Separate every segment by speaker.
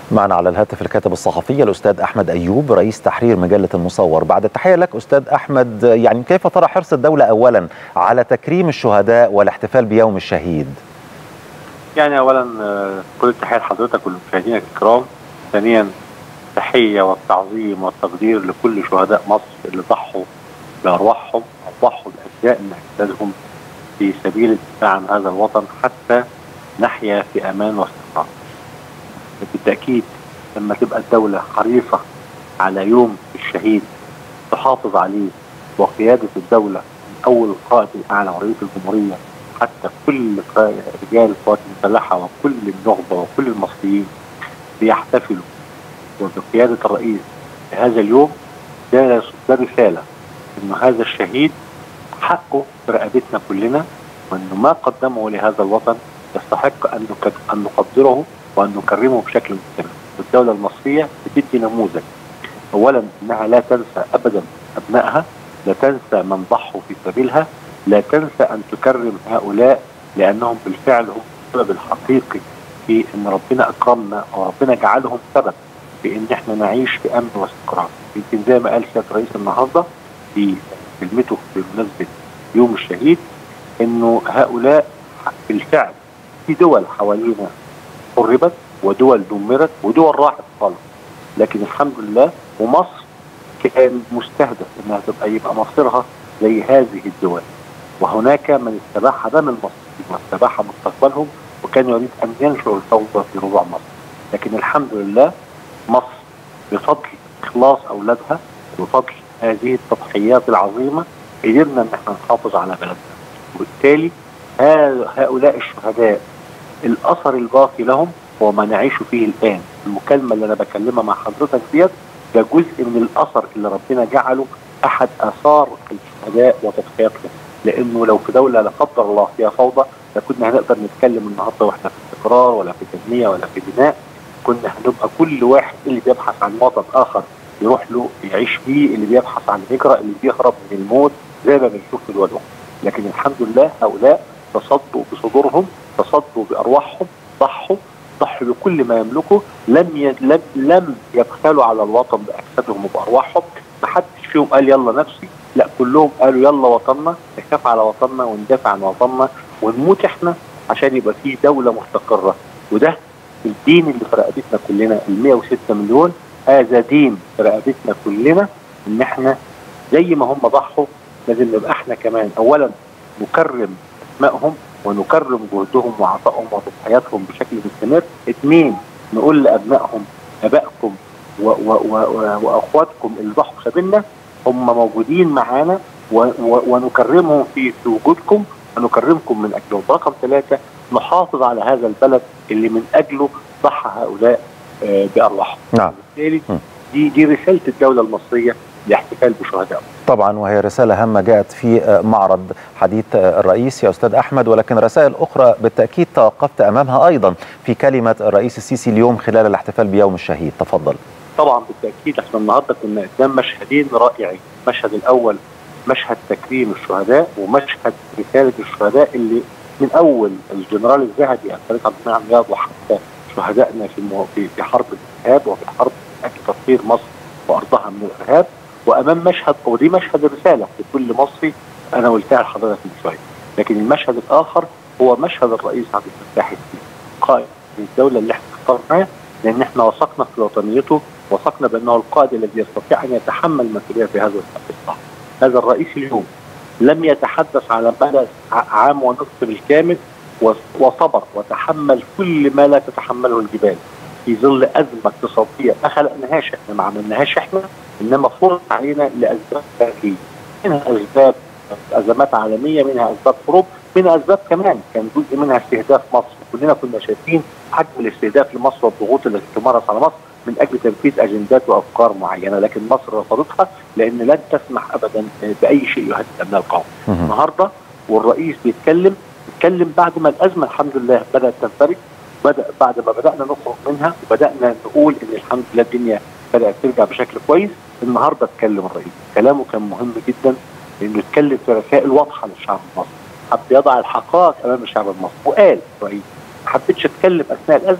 Speaker 1: معنا على الهاتف الكاتب الصحفي الاستاذ احمد ايوب رئيس تحرير مجله المصور بعد التحيه لك استاذ احمد يعني كيف ترى حرص الدوله اولا على تكريم الشهداء والاحتفال بيوم الشهيد
Speaker 2: يعني اولا كل التحيه لحضرتك والمشاهدين الكرام ثانيا تحيه والتعظيم والتقدير لكل شهداء مصر اللي ضحوا بارواحهم او ضحوا باجزاء من اجسادهم في سبيل الدفاع عن هذا الوطن حتى نحيا في امان واستقرار. بالتاكيد لما تبقى الدوله حريصه على يوم الشهيد تحافظ عليه وقياده الدوله من اول القائد الاعلى ورئيس الجمهوريه حتى كل رجال القوات المسلحه وكل النخبه وكل المصريين بيحتفلوا وبقياده الرئيس هذا اليوم ده ده رساله انه هذا الشهيد حقه في رقبتنا كلنا وانه ما قدمه لهذا الوطن يستحق ان ان نقدره وان نكرمه بشكل مستمر. والدوله المصريه بتدي نموذج اولا انها لا تنسى ابدا ابنائها لا تنسى من ضحوا في سبيلها لا تنسى ان تكرم هؤلاء لانهم بالفعل هم السبب الحقيقي في ان ربنا اكرمنا او ربنا جعلهم سبب في ان احنا نعيش في امن واستقرار يمكن زي ما قال سياده الرئيس النهارده في كلمته بمناسبه يوم الشهيد انه هؤلاء بالفعل في دول حوالينا قربت ودول دمرت ودول راحت خالص لكن الحمد لله ومصر كان مستهدف انها تبقى يبقى مصيرها زي هذه الدول وهناك من استباح دم المصريين واستباح مستقبلهم وكان يريد ان ينشر الفوضى في ربوع مصر لكن الحمد لله مصر بفضل اخلاص اولادها وبفضل هذه التضحيات العظيمه قدرنا ان احنا نحافظ على بلدنا وبالتالي هؤلاء الشهداء الاثر الباقي لهم هو ما نعيش فيه الان المكالمه اللي انا بكلمها مع حضرتك ديت ده جزء من الاثر اللي ربنا جعله احد اثار الشهداء وتضحياتهم لانه لو في دوله لا قدر الله فيها فوضى لكنا هنقدر نتكلم النهارده واحنا في استقرار ولا في تنميه ولا في بناء كنا هنبقى كل واحد اللي بيبحث عن وطن اخر يروح له يعيش فيه اللي بيبحث عن هجره اللي بيهرب من الموت زي ما بنشوف في دول اخرى لكن الحمد لله هؤلاء تصدوا بصدورهم تصدوا بارواحهم ضحوا ضحوا بكل ما يملكه لم ي... لم لم يبخلوا على الوطن باجسادهم وبارواحهم ما حدش فيهم قال يلا نفسي لا كلهم قالوا يلا وطننا نخاف على وطننا وندافع عن وطننا ونموت احنا عشان يبقى في دوله مستقره وده الدين اللي في رقبتنا كلنا ال 106 مليون هذا دين في رقبتنا كلنا ان احنا زي ما هم ضحوا لازم نبقى احنا كمان اولا نكرم اسمائهم ونكرم جهدهم وعطائهم وتضحياتهم بشكل مستمر اثنين نقول لابنائهم ابائكم و و و واخواتكم اللي ضحوا سبيلنا هم موجودين معانا ونكرمهم في وجودكم ونكرمكم من اجلهم رقم ثلاثه نحافظ على هذا البلد اللي من اجله ضحى هؤلاء بارواحهم
Speaker 1: نعم
Speaker 2: بالتالي دي دي رساله الدوله المصريه لاحتفال بشهدائهم
Speaker 1: طبعا وهي رسالة هامة جاءت في معرض حديث الرئيس يا أستاذ أحمد ولكن رسائل أخرى بالتأكيد توقفت أمامها أيضا في كلمة الرئيس السيسي اليوم خلال الاحتفال بيوم الشهيد تفضل
Speaker 2: طبعا بالتأكيد احنا النهاردة كنا قدام مشهدين رائعين المشهد الأول مشهد تكريم الشهداء ومشهد رسالة الشهداء اللي من أول الجنرال الذهبي الفريق عبد المنعم رياض وحتى شهدائنا في في حرب الإرهاب وفي حرب أجل تطهير مصر وأرضها من الإرهاب وامام مشهد ودي مشهد الرساله لكل مصري انا قلتها لحضرتك من شويه لكن المشهد الاخر هو مشهد الرئيس عبد الفتاح السيسي قائد الدوله اللي احنا اخترناه لان احنا وثقنا في وطنيته وثقنا بانه القائد الذي يستطيع ان يتحمل المسؤوليه في هذا الصح هذا الرئيس اليوم لم يتحدث على مدى عام ونصف بالكامل وصبر وتحمل كل ما لا تتحمله الجبال في ظل ازمه اقتصاديه ما خلقناهاش احنا ما عملناهاش احنا انما فرض علينا لاسباب تاريخيه منها اسباب ازمات عالميه منها اسباب حروب منها اسباب كمان كان جزء منها استهداف مصر كلنا كنا شايفين حجم الاستهداف لمصر والضغوط التي تمارس على مصر من اجل تنفيذ اجندات وافكار معينه لكن مصر رفضتها لان لن تسمح ابدا باي شيء يهدد امن القوم. النهارده والرئيس بيتكلم بيتكلم بعد ما الازمه الحمد لله بدات تنفرج بدا بعد ما بدانا نخرج منها وبدانا نقول ان الحمد لله الدنيا بدات ترجع بشكل كويس النهارده اتكلم الرئيس كلامه كان مهم جدا لانه اتكلم في رسائل واضحه للشعب المصري حب يضع الحقائق امام الشعب المصري وقال الرئيس ما حبيتش اتكلم اثناء الازمه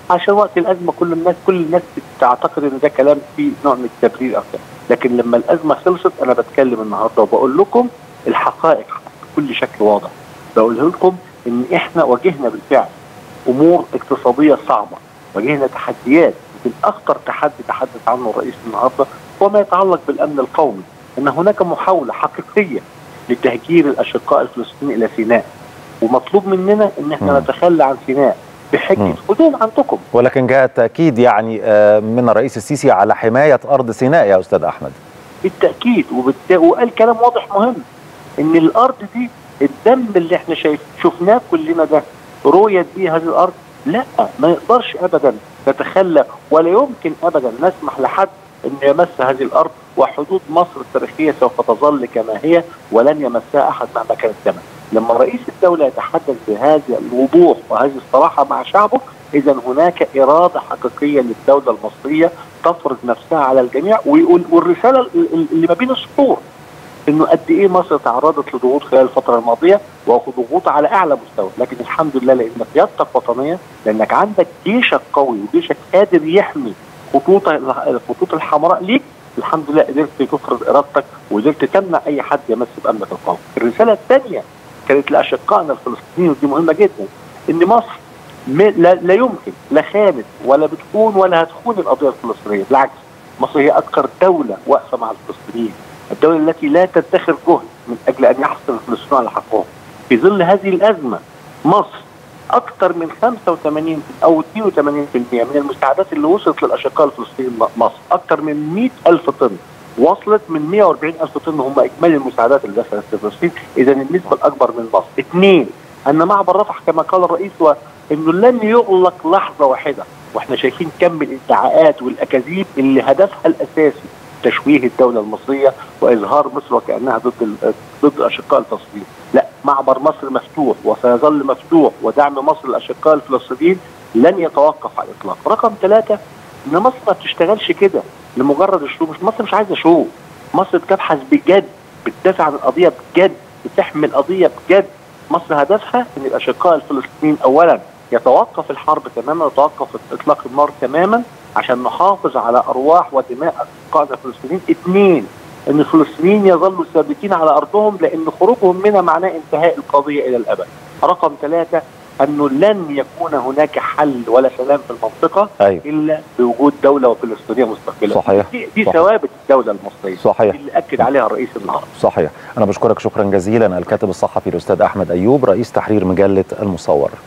Speaker 2: عشان وقت الازمه كل الناس كل الناس بتعتقد ان ده كلام فيه نوع من التبرير او كده لكن لما الازمه خلصت انا بتكلم النهارده وبقول لكم الحقائق بكل شكل واضح بقول لكم ان احنا واجهنا بالفعل امور اقتصاديه صعبه واجهنا تحديات يمكن اخطر تحدي تحدث عنه الرئيس النهارده هو ما يتعلق بالامن القومي ان هناك محاوله حقيقيه لتهجير الاشقاء الفلسطينيين الى سيناء ومطلوب مننا ان احنا
Speaker 1: مم.
Speaker 2: نتخلى عن سيناء بحجه
Speaker 1: مم.
Speaker 2: حدود عندكم
Speaker 1: ولكن جاء التاكيد يعني آه، من الرئيس السيسي على حمايه ارض سيناء يا استاذ احمد
Speaker 2: بالتاكيد وبالت... وقال كلام واضح مهم ان الارض دي الدم اللي احنا شايف شفناه كلنا ده رؤيت بيه هذه الارض لا ما يقدرش ابدا نتخلى ولا يمكن ابدا نسمح لحد انه يمس هذه الارض وحدود مصر التاريخيه سوف تظل كما هي ولن يمسها احد مهما كان الثمن. لما رئيس الدوله يتحدث بهذا الوضوح وهذه الصراحه مع شعبه اذا هناك اراده حقيقيه للدوله المصريه تفرض نفسها على الجميع ويقول والرساله اللي ما بين السطور انه قد ايه مصر تعرضت لضغوط خلال الفتره الماضيه وضغوط على اعلى مستوى لكن الحمد لله لان قيادتك وطنيه لانك عندك جيشك قوي وجيشك قادر يحمي خطوط الخطوط الحمراء ليك الحمد لله قدرت تفرض ارادتك وقدرت تمنع اي حد يمس بامنك القومي. الرساله الثانيه كانت لاشقائنا الفلسطينيين ودي مهمه جدا ان مصر لا, لا يمكن لا خانت ولا بتخون ولا هتخون القضيه الفلسطينيه بالعكس مصر هي اكثر دوله واقفه مع الفلسطينيين الدوله التي لا تدخر جهد من اجل ان يحصل الفلسطينيين على حقهم في ظل هذه الازمه مصر اكثر من 85 او 82% من المساعدات اللي وصلت للاشقاء الفلسطينيين مصر اكثر من 100 الف طن وصلت من 140 الف طن هم اجمالي المساعدات اللي دخلت لفلسطين اذا النسبه الاكبر من مصر اثنين ان معبر رفح كما قال الرئيس هو انه لن يغلق لحظه واحده واحنا شايفين كم الادعاءات والاكاذيب اللي هدفها الاساسي تشويه الدوله المصريه واظهار مصر وكانها ضد ضد الاشقاء الفلسطينيين، لا معبر مصر مفتوح وسيظل مفتوح ودعم مصر للاشقاء الفلسطينيين لن يتوقف على الاطلاق. رقم ثلاثه ان مصر ما بتشتغلش كده لمجرد الشو مش مصر مش عايزه شو مصر بتبحث بجد بتدافع عن القضيه بجد بتحمي القضيه بجد مصر هدفها ان الاشقاء الفلسطينيين اولا يتوقف الحرب تماما ويتوقف اطلاق النار تماما عشان نحافظ على ارواح ودماء اشقائنا الفلسطينيين اثنين ان الفلسطينيين يظلوا ثابتين على ارضهم لان خروجهم منها معناه انتهاء القضيه الى الابد رقم ثلاثه انه لن يكون هناك حل ولا سلام في المنطقه
Speaker 1: أيوة.
Speaker 2: الا بوجود دوله فلسطينيه مستقله
Speaker 1: صحيح
Speaker 2: دي, دي
Speaker 1: صحيح.
Speaker 2: ثوابت الدوله المصريه
Speaker 1: صحيح
Speaker 2: اللي اكد عليها الرئيس النهارده
Speaker 1: صحيح انا بشكرك شكرا جزيلا الكاتب الصحفي الاستاذ احمد ايوب رئيس تحرير مجله المصور